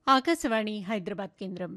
ఆకాశవాణి హైదరాబాద్ కేంద్రం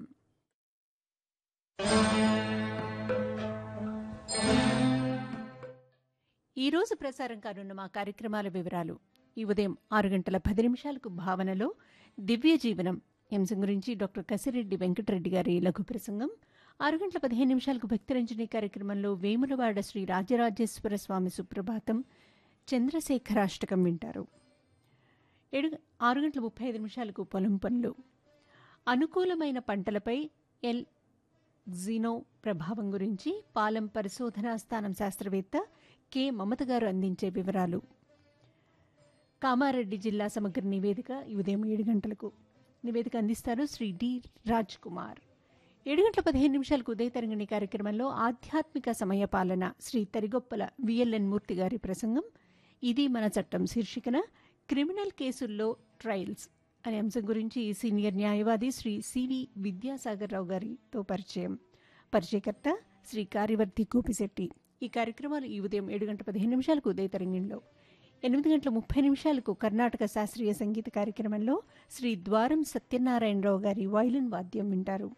ఈరోజు ప్రసారం కానున్న మా కార్యక్రమాల వివరాలు ఈ ఉదయం ఆరు గంటల పది నిమిషాలకు భావనలో దివ్య జీవనం అంశం గురించి డాక్టర్ కసిరెడ్డి వెంకటరెడ్డి గారి లఘు ప్రసంగం ఆరు గంటల పదిహేను నిమిషాలకు భక్తిరంజని కార్యక్రమంలో వేములవాడ శ్రీ రాజరాజేశ్వర స్వామి సుప్రభాతం చంద్రశేఖరాష్టకం వింటారు ఏడు ఆరు గంటల ముప్పై ఐదు నిమిషాలకు పొలం పనులు అనుకూలమైన పంటలపై ఎల్ జీనో ప్రభావం గురించి పాలెం పరిశోధనా స్థానం శాస్త్రవేత్త కె మమత గారు అందించే వివరాలు కామారెడ్డి జిల్లా సమగ్ర నివేదిక ఈ ఉదయం ఏడు గంటలకు నివేదిక అందిస్తారు శ్రీ డి రాజ్ కుమార్ ఏడు గంటల పదిహేను నిమిషాలకు ఉదయ తరంగిణి కార్యక్రమంలో ఆధ్యాత్మిక సమయ పాలన శ్రీ తరిగొప్పల విఎల్ఎన్ మూర్తి గారి ప్రసంగం ఇది మన చట్టం శీర్షికన క్రిమినల్ కేసుల్లో ట్రయల్స్ అనే అంశం గురించి సీనియర్ న్యాయవాది శ్రీ సివి విద్యాసాగర్ రావు గారితో పరిచయం పరిచయకర్త శ్రీ కార్యవర్తి గోపిశెట్టి ఈ కార్యక్రమాలు ఈ ఉదయం ఏడు గంటల పదిహేను నిమిషాలకు ఉదయ తరంగిణిలో ఎనిమిది గంటల ముప్పై నిమిషాలకు కర్ణాటక శాస్త్రీయ సంగీత కార్యక్రమంలో శ్రీ ద్వారం సత్యనారాయణరావు గారి వైలిన్ వాద్యం వింటారు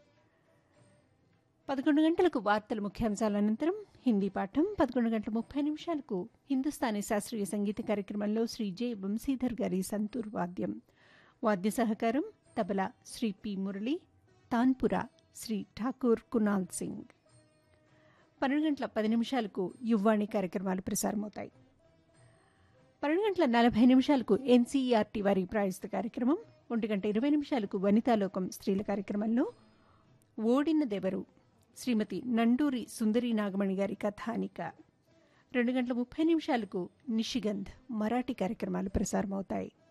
పదకొండు గంటలకు వార్తల ముఖ్యాంశాల అనంతరం హిందీ పాఠం పదకొండు గంటల ముప్పై నిమిషాలకు హిందుస్థానీ శాస్త్రీయ సంగీత కార్యక్రమంలో శ్రీ జె వంశీధర్ గారి సంతూర్ వాద్యం వాద్య సహకారం తబలా శ్రీ పి మురళి తాన్పురా శ్రీ ఠాకూర్ కునాల్ సింగ్ పన్నెండు గంటల పది నిమిషాలకు యువ్వాణి కార్యక్రమాలు ప్రసారమవుతాయి పన్నెండు గంటల నలభై నిమిషాలకు ఎన్సీఈఆర్టీ వారి ప్రాయస్త కార్యక్రమం ఒంటి గంట ఇరవై నిమిషాలకు వనితాలోకం స్త్రీల కార్యక్రమంలో ఓడినదెవరు శ్రీమతి నండూరి సుందరి నాగమణి గారి కథానిక రెండు గంటల ముప్పై నిమిషాలకు నిషిగంధ్ మరాఠీ కార్యక్రమాలు ప్రసారమవుతాయి